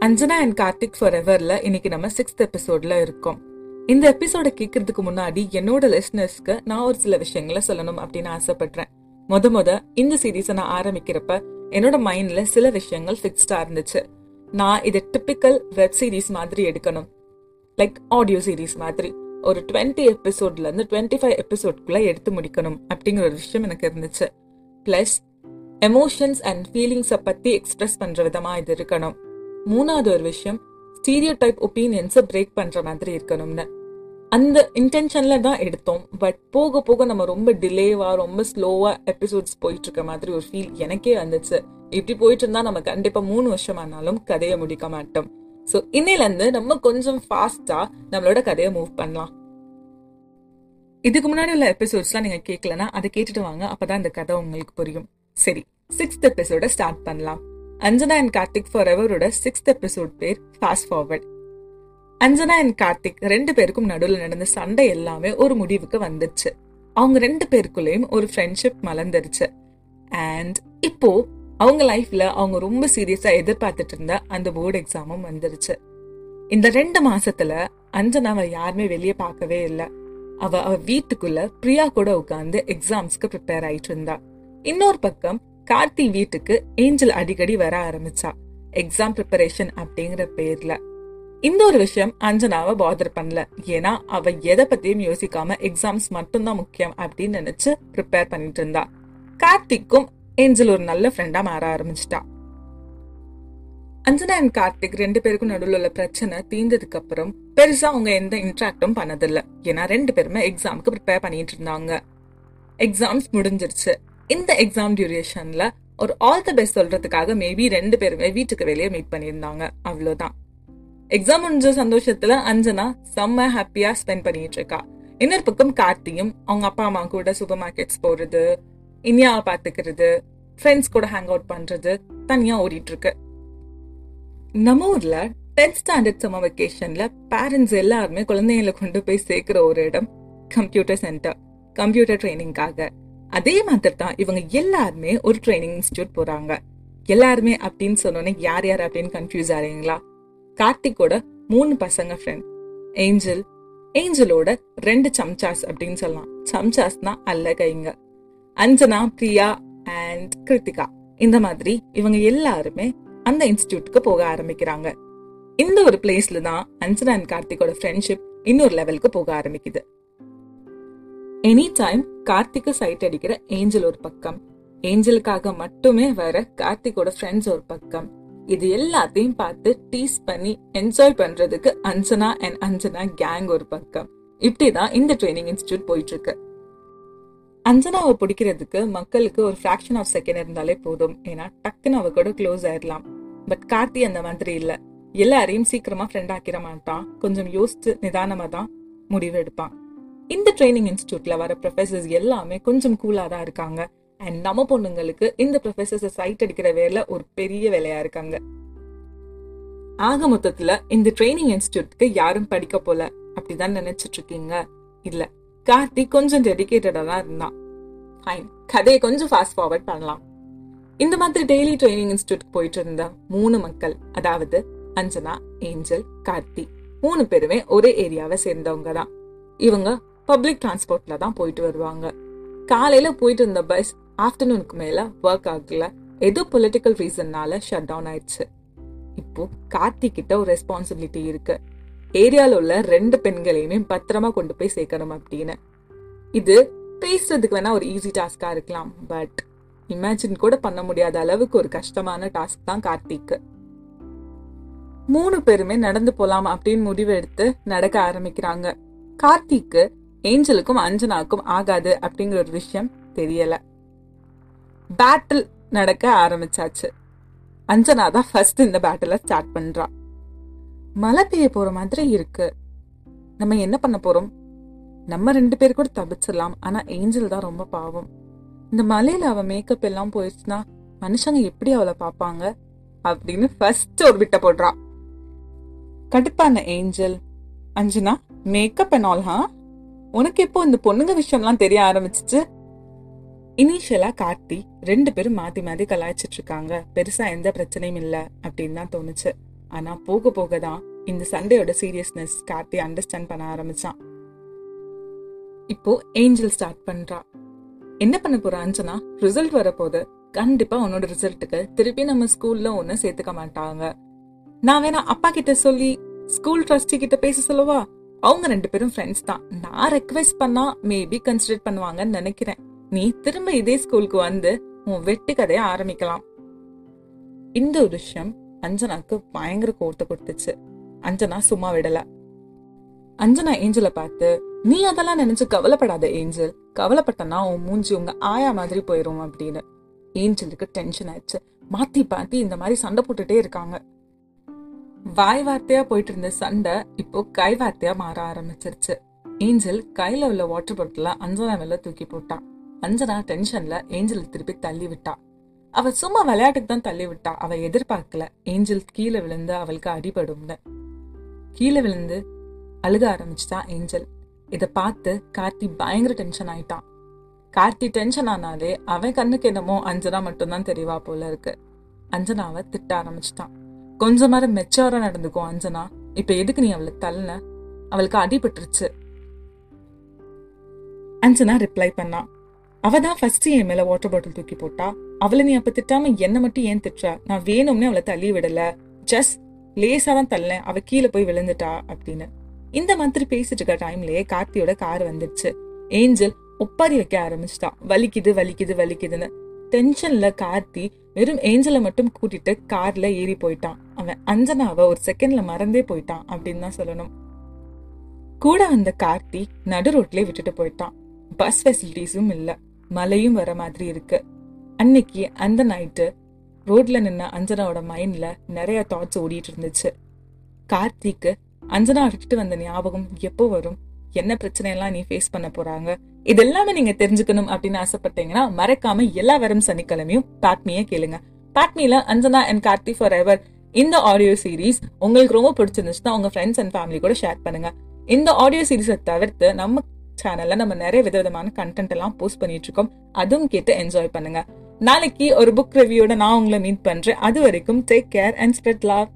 Anjana and Karthik ஃபார் எவர்ல இன்னைக்கு நம்ம சிக்ஸ்த் எபிசோட்ல இருக்கோம் இந்த எபிசோட கேட்கறதுக்கு முன்னாடி என்னோட லிஸ்னர்ஸ்க்கு நான் ஒரு சில விஷயங்களை சொல்லணும் அப்படின்னு ஆசைப்படுறேன் முத முத இந்த சீரீஸை நான் ஆரம்பிக்கிறப்ப என்னோட மைண்ட்ல சில விஷயங்கள் ஃபிக்ஸ்டா இருந்துச்சு நான் இதை டிப்பிக்கல் வெப் சீரிஸ் மாதிரி எடுக்கணும் லைக் ஆடியோ சீரிஸ் மாதிரி ஒரு டுவெண்ட்டி எபிசோட்ல இருந்து டுவெண்ட்டி ஃபைவ் எபிசோட்குள்ள எடுத்து முடிக்கணும் அப்படிங்கிற ஒரு விஷயம் எனக்கு இருந்துச்சு பிளஸ் எமோஷன்ஸ் அண்ட் ஃபீலிங்ஸை பத்தி எக்ஸ்பிரஸ் பண்ற விதமா இது இருக்கணும் மூணாவது ஒரு விஷயம் ஸ்டீரியோ டைப் ஒப்பீனியன்ஸை பிரேக் பண்ற மாதிரி இருக்கணும்னு அந்த இன்டென்ஷன்ல தான் எடுத்தோம் பட் போக போக நம்ம ரொம்ப டிலேவா ரொம்ப ஸ்லோவா எபிசோட்ஸ் போயிட்டு இருக்க மாதிரி ஒரு ஃபீல் எனக்கே வந்துச்சு இப்படி போயிட்டு இருந்தா நம்ம கண்டிப்பா மூணு வருஷம் ஆனாலும் கதையை முடிக்க மாட்டோம் ஸோ இன்னையில இருந்து நம்ம கொஞ்சம் ஃபாஸ்டா நம்மளோட கதையை மூவ் பண்ணலாம் இதுக்கு முன்னாடி உள்ள எபிசோட்ஸ்லாம் நீங்க கேட்கலனா அதை கேட்டுட்டு வாங்க அப்பதான் இந்த கதை உங்களுக்கு புரியும் சரி சிக்ஸ்த் எபிசோட ஸ்டார்ட் பண்ணலாம் அஞ்சனா அண்ட் கார்த்திக் ஃபார் எவரோட சிக்ஸ்த் எபிசோட் பேர் fast forward Anjana and Karthik ரெண்டு பேருக்கும் நடுவில் நடந்த சண்டை எல்லாமே ஒரு முடிவுக்கு வந்துச்சு அவங்க ரெண்டு பேருக்குள்ளேயும் ஒரு ஃப்ரெண்ட்ஷிப் மலர்ந்துருச்சு அண்ட் இப்போ அவங்க லைஃப்ல அவங்க ரொம்ப சீரியஸா எதிர்பார்த்துட்டு இருந்த அந்த போர்டு எக்ஸாமும் வந்துருச்சு இந்த ரெண்டு மாசத்துல அஞ்சனாவை யாருமே வெளியே பார்க்கவே இல்லை அவ அவ வீட்டுக்குள்ள பிரியா கூட உட்காந்து எக்ஸாம்ஸ்க்கு ப்ரிப்பேர் ஆயிட்டு இருந்தா இன்னொரு பக்கம் கார்த்தி வீட்டுக்கு ஏஞ்சல் அடிக்கடி வர ஆரம்பிச்சா எக்ஸாம் ப்ரிப்பரேஷன் அப்படிங்கிற பேர்ல இந்த ஒரு விஷயம் அஞ்சனாவை பாதர் பண்ணல ஏன்னா அவ எதை பத்தியும் யோசிக்காம எக்ஸாம்ஸ் மட்டும்தான் முக்கியம் அப்படின்னு நினைச்சு ப்ரிப்பேர் பண்ணிட்டு இருந்தா கார்த்திக்கும் ஏஞ்சல் ஒரு நல்ல ஃப்ரெண்டா மாற ஆரம்பிச்சிட்டா அஞ்சனா அண்ட் கார்த்திக் ரெண்டு பேருக்கும் நடுவில் உள்ள பிரச்சனை தீர்ந்ததுக்கு அப்புறம் பெருசா அவங்க எந்த இன்ட்ராக்டும் பண்ணதில்ல ஏன்னா ரெண்டு பேருமே எக்ஸாமுக்கு ப்ரிப்பேர் பண்ணிட்டு இருந்தாங்க எக்ஸாம்ஸ் முடிஞ்சிருச்சு இந்த எக்ஸாம் டியூரேஷன்ல ஒரு ஆல் த பெஸ்ட் சொல்றதுக்காக மேபி ரெண்டு பேருமே வீட்டுக்கு வெளியே மீட் பண்ணியிருந்தாங்க அவ்வளவுதான் எக்ஸாம் முடிஞ்ச சந்தோஷத்துல அஞ்சனா செம்ம ஹாப்பியா ஸ்பெண்ட் பண்ணிட்டு இருக்கா இன்னொரு பக்கம் கார்த்தியும் அவங்க அப்பா அம்மா கூட சூப்பர் மார்க்கெட்ஸ் போறது இனியாவை பாத்துக்கிறது ஃப்ரெண்ட்ஸ் கூட ஹேங் அவுட் பண்றது தனியா ஓடிட்டு இருக்கு நம்ம ஊர்ல டென்த் ஸ்டாண்டர்ட் சம்மர் வெக்கேஷன்ல பேரண்ட்ஸ் எல்லாருமே குழந்தைங்களை கொண்டு போய் சேர்க்கிற ஒரு இடம் கம்ப்யூட்டர் சென்டர் கம்ப்யூட்டர் ட்ரைனிங்காக அதே மாதிரி தான் இவங்க எல்லாருமே ஒரு ட்ரைனிங் இன்ஸ்டியூட் போறாங்க எல்லாருமே அப்படின்னு சொன்னோன்னே யார் யார் அப்படின்னு கன்ஃபியூஸ் ஆறீங்களா கார்த்திக்கோட மூணு பசங்க ஃப்ரெண்ட் ஏஞ்சல் ஏஞ்சலோட ரெண்டு சம்சாஸ் அப்படின்னு சொல்லலாம் சம்சாஸ்னா அல்ல கைங்க அஞ்சனா பிரியா அண்ட் கிருத்திகா இந்த மாதிரி இவங்க எல்லாருமே அந்த இன்ஸ்டியூட்க்கு போக ஆரம்பிக்கிறாங்க இந்த ஒரு பிளேஸ்ல தான் அஞ்சனா அண்ட் கார்த்திகோட ஃப்ரெண்ட்ஷிப் இன்னொரு லெவலுக்கு போக ஆரம்பிக்குது எனி டைம் கார்த்திக்கு சைட் அடிக்கிற ஏஞ்சல் ஒரு பக்கம் ஏஞ்சலுக்காக மட்டுமே வர கார்த்திகோட ஃப்ரெண்ட்ஸ் ஒரு பக்கம் இது எல்லாத்தையும் பார்த்து டீஸ் பண்ணி என்ஜாய் பண்றதுக்கு அஞ்சனா அண்ட் அஞ்சனா கேங் ஒரு பக்கம் இப்படிதான் இந்த ட்ரைனிங் இன்ஸ்டியூட் போயிட்டு இருக்கு அஞ்சனாவை பிடிக்கிறதுக்கு மக்களுக்கு ஒரு ஃபிராக்ஷன் ஆஃப் செகண்ட் இருந்தாலே போதும் ஏன்னா டக்குன்னு அவ கூட க்ளோஸ் ஆயிடலாம் பட் கார்த்தி அந்த மாதிரி இல்ல எல்லாரையும் சீக்கிரமா ஃப்ரெண்ட் ஆக்கிட மாட்டான் கொஞ்சம் யோசிச்சு நிதானமா தான் முடிவு எடுப்பான் இந்த ட்ரைனிங் இன்ஸ்டியூட்ல வர ப்ரொஃபசர்ஸ் எல்லாமே கொஞ்சம் கூலா தான் இருக்காங்க அண்ட் நம்ம பொண்ணுங்களுக்கு இந்த ப்ரொஃபசர்ஸை சைட் அடிக்கிற வேலை ஒரு பெரிய வேலையா இருக்காங்க ஆக மொத்தத்துல இந்த ட்ரைனிங் இன்ஸ்டியூட்க்கு யாரும் படிக்க போல அப்படிதான் நினைச்சிட்டு இருக்கீங்க இல்ல கார்த்தி கொஞ்சம் டெடிக்கேட்டடா தான் இருந்தான் ஃபைன் கதையை கொஞ்சம் ஃபாஸ்ட் ஃபார்வர்ட் பண்ணலாம் இந்த மாதிரி டெய்லி ட்ரைனிங் இன்ஸ்டியூட்க்கு போயிட்டு இருந்த மூணு மக்கள் அதாவது அஞ்சனா ஏஞ்சல் கார்த்தி மூணு பேருமே ஒரே ஏரியாவை சேர்ந்தவங்க தான் இவங்க பப்ளிக் டிரான்ஸ்போர்ட்ல தான் போயிட்டு வருவாங்க காலையில போயிட்டு இருந்த பஸ் ஆஃப்டர்நூனுக்கு மேல ஒர்க் ஆகல ஏதோ பொலிட்டிக்கல் ரீசன்னால ஷட் டவுன் ஆயிடுச்சு இப்போ கார்த்தி கிட்ட ஒரு ரெஸ்பான்சிபிலிட்டி இருக்கு ஏரியால உள்ள ரெண்டு பெண்களையுமே பத்திரமா கொண்டு போய் சேர்க்கணும் அப்படின்னு இது பேசுறதுக்கு வேணா ஒரு ஈஸி டாஸ்கா இருக்கலாம் பட் இமேஜின் கூட பண்ண முடியாத அளவுக்கு ஒரு கஷ்டமான டாஸ்க் தான் கார்த்திக்கு மூணு பேருமே நடந்து போலாம் அப்படின்னு முடிவு எடுத்து நடக்க ஆரம்பிக்கிறாங்க கார்த்திக்கு ஏஞ்சலுக்கும் அஞ்சனாக்கும் ஆகாது அப்படிங்கிற ஒரு விஷயம் தெரியல பேட்டில் நடக்க ஆரம்பிச்சாச்சு அஞ்சனா தான் ஃபர்ஸ்ட் இந்த பேட்டில ஸ்டார்ட் பண்றா மழை பெய்ய போற மாதிரி இருக்கு நம்ம என்ன பண்ண போறோம் நம்ம ரெண்டு பேர் கூட தப்பிச்சிடலாம் ஆனா ஏஞ்சல் தான் ரொம்ப பாவம் இந்த மலையில அவ மேக்கப் எல்லாம் போயிடுச்சுன்னா மனுஷங்க எப்படி அவளை பாப்பாங்க அப்படின்னு ஃபர்ஸ்ட் ஒரு விட்ட போடுறா கடுப்பான Angel Anjana makeup and all ஹா உனக்கு எப்போ இந்த பொண்ணுங்க விஷயம்லாம் தெரிய ஆரம்பிச்சிச்சு இனிஷியலா கார்த்தி ரெண்டு பேரும் மாத்தி மாத்தி கலாய்ச்சிட்டு இருக்காங்க பெருசா எந்த பிரச்சனையும் இல்ல அப்படின்னு தான் தோணுச்சு ஆனா போக போக தான் இந்த சண்டையோட சீரியஸ்னஸ் கார்த்தி அண்டர்ஸ்டாண்ட் பண்ண ஆரம்பிச்சான் இப்போ ஏஞ்சல் ஸ்டார்ட் பண்றா என்ன பண்ண போற அஞ்சனா ரிசல்ட் வரப்போது கண்டிப்பா உன்னோட ரிசல்ட்டுக்கு திருப்பி நம்ம ஸ்கூல்ல ஒன்னு சேர்த்துக்க மாட்டாங்க நான் வேணா அப்பா கிட்ட சொல்லி ஸ்கூல் ட்ரஸ்டி கிட்ட பேச சொல்லவா அவங்க ரெண்டு பேரும் ஃப்ரெண்ட்ஸ் தான் நான் ரெக்வெஸ்ட் பண்ணா மேபி கன்சிடர் பண்ணுவாங்கன்னு நினைக்கிறேன் நீ திரும்ப இதே ஸ்கூலுக்கு வந்து உன் வெட்டி கதைய ஆரம்பிக்கலாம் இந்த ஒரு விஷயம் அஞ்சனாக்கு பயங்கர கோர்த்த கொடுத்துச்சு அஞ்சனா சும்மா விடல அஞ்சனா ஏஞ்சலை பார்த்து நீ அதெல்லாம் நினைச்சு கவலைப்படாத ஏஞ்சல் கவலைப்பட்டனா உன் மூஞ்சி உங்க ஆயா மாதிரி போயிரும் அப்படின்னு ஏஞ்சலுக்கு டென்ஷன் ஆயிடுச்சு மாத்தி பாத்தி இந்த மாதிரி சண்டை போட்டுட்டே இருக்காங்க வாய் வார்த்தையா போயிட்டு இருந்த சண்டை இப்போ கை வார்த்தையா மாற ஆரம்பிச்சிருச்சு ஏஞ்சல் கையில உள்ள வாட்டர் பாட்டில அஞ்சனா மேல தூக்கி போட்டான் அஞ்சனா டென்ஷன்ல ஏஞ்சல் திருப்பி தள்ளி விட்டா அவ சும்மா விளையாட்டுக்கு தான் தள்ளி விட்டா அவ எதிர்பார்க்கல ஏஞ்சல் கீழே விழுந்து அவளுக்கு அடிபடும்னு கீழே விழுந்து அழுக ஆரம்பிச்சுட்டா ஏஞ்சல் இத பார்த்து கார்த்தி பயங்கர டென்ஷன் ஆயிட்டான் கார்த்தி டென்ஷன் ஆனாலே அவன் கண்ணுக்கு என்னமோ அஞ்சனா மட்டும்தான் தெரியவா போல இருக்கு அஞ்சனாவை திட்ட ஆரம்பிச்சிட்டான் கொஞ்ச நேரம் மெச்சோரா நடந்துக்கும் அஞ்சனா இப்ப எதுக்கு நீ அவளை தள்ளின அவளுக்கு அடிபட்டுருச்சு அஞ்சனா ரிப்ளை பண்ணா அவ தான் ஃபர்ஸ்ட் என் மேல வாட்டர் பாட்டில் தூக்கி போட்டா அவளை நீ அப்ப திட்டாம என்ன மட்டும் ஏன் திட்டுற நான் வேணும்னே அவளை தள்ளி விடல ஜஸ்ட் லேசா தான் தள்ளேன் அவ கீழே போய் விழுந்துட்டா அப்படின்னு இந்த மாதிரி பேசிட்டு இருக்க டைம்லயே கார்த்தியோட கார் வந்துருச்சு ஏஞ்சல் ஒப்பாரி வைக்க ஆரம்பிச்சிட்டான் வலிக்குது வலிக்குது வலிக்குதுன்னு டென்ஷன்ல கார்த்தி வெறும் ஏஞ்சலை மட்டும் கூட்டிட்டு கார்ல ஏறி போயிட்டான் அவன் அஞ்சனாவை ஒரு செகண்ட்ல மறந்தே போயிட்டான் அப்படின்னு தான் சொல்லணும் கூட வந்த கார்த்தி நடு ரோட்லயே விட்டுட்டு போயிட்டான் பஸ் ஃபெசிலிட்டிஸும் இல்ல மழையும் வர மாதிரி இருக்கு அன்னைக்கு அந்த நைட்டு ரோட்ல நின்ன அஞ்சனாவோட மைண்ட்ல நிறைய தாட்ஸ் ஓடிட்டு இருந்துச்சு கார்த்திக்கு அஞ்சனா விட்டுட்டு வந்த ஞாபகம் எப்போ வரும் என்ன பிரச்சனை எல்லாம் நீ ஃபேஸ் பண்ண போறாங்க இது எல்லாமே நீங்க தெரிஞ்சுக்கணும் அப்படின்னு ஆசைப்பட்டீங்கன்னா மறக்காம எல்லா வரும் சனிக்கிழமையும் பாட்மிய கேளுங்க பாட்மியில Anjana and Karthi forever இந்த ஆடியோ சீரீஸ் உங்களுக்கு ரொம்ப பிடிச்சிருந்துச்சுன்னா உங்க ஃப்ரெண்ட்ஸ் அண்ட் ஃபேமிலி கூட ஷேர் பண்ணுங்க இந்த ஆடியோ சீரீஸை தவிர்த்து நம்ம சேனல்ல நம்ம நிறைய விதவிதமான கண்டென்ட் எல்லாம் போஸ்ட் பண்ணிட்டு இருக்கோம் அதுவும் கேட்டு என்ஜாய் பண்ணுங்க நாளைக்கு ஒரு புக் ரிவ்யூட நான் உங்களை மீட் பண்றேன் அது வரைக்கும் take care and spread love